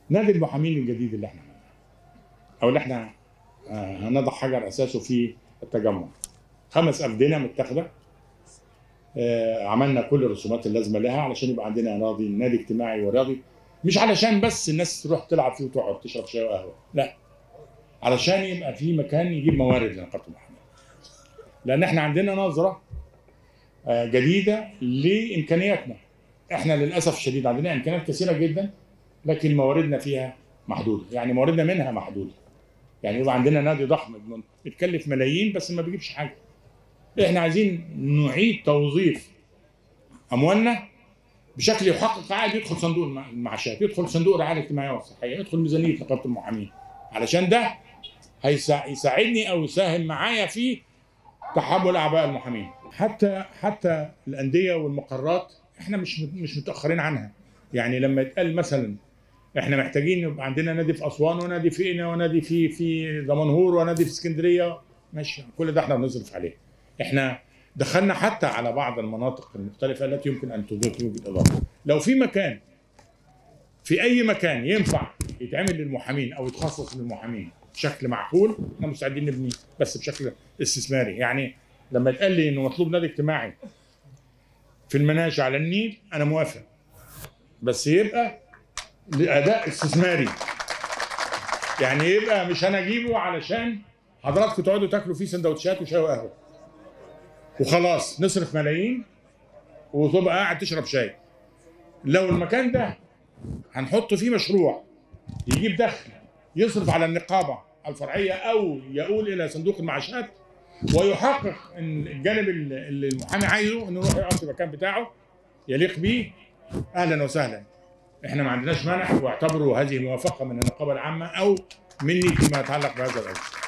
نادي المحامين الجديد اللي احنا عملناه او اللي احنا آه، هنضع حجر اساسه في التجمع خمس افدنه متاخده آه، عملنا كل الرسومات اللازمه لها علشان يبقى عندنا نادي نادي اجتماعي ورياضي مش علشان بس الناس تروح تلعب فيه وتقعد تشرب شاي وقهوه لا علشان يبقى في مكان يجيب موارد لنقابه المحامين لان احنا عندنا نظره آه، جديده لامكانياتنا احنا للاسف الشديد عندنا امكانيات كثيره جدا لكن مواردنا فيها محدوده يعني مواردنا منها محدوده يعني يبقى عندنا نادي ضخم بيتكلف ملايين بس ما بيجيبش حاجه احنا عايزين نعيد توظيف اموالنا بشكل يحقق عائد يدخل صندوق الم- المعاشات يدخل صندوق الرعايه الاجتماعيه والصحيه يدخل ميزانيه نقابه المحامين علشان ده هيسا- يساعدني او يساهم معايا في تحمل اعباء المحامين حتى حتى الانديه والمقرات احنا مش مش متاخرين عنها يعني لما يتقال مثلا احنا محتاجين يبقى عندنا نادي في اسوان ونادي في قنا ونادي في في دمنهور ونادي في اسكندريه ماشي كل ده احنا بنصرف عليه احنا دخلنا حتى على بعض المناطق المختلفه التي يمكن ان توجد توجد اضافه لو في مكان في اي مكان ينفع يتعمل للمحامين او يتخصص للمحامين بشكل معقول احنا مستعدين نبنيه بس بشكل استثماري يعني لما يتقال لي انه مطلوب نادي اجتماعي في المناجع على النيل انا موافق بس يبقى لاداء استثماري يعني يبقى مش انا اجيبه علشان حضراتكم تقعدوا تاكلوا فيه سندوتشات وشاي وقهوه وخلاص نصرف ملايين وتبقى قاعد تشرب شاي لو المكان ده هنحط فيه مشروع يجيب دخل يصرف على النقابه الفرعيه او يؤول الى صندوق المعاشات ويحقق ان الجانب اللي اللي المحامي عايزه انه يروح يقعد في المكان بتاعه يليق بيه اهلا وسهلا احنا ما عندناش مانع واعتبروا هذه موافقه من النقابه العامه او مني فيما يتعلق بهذا الامر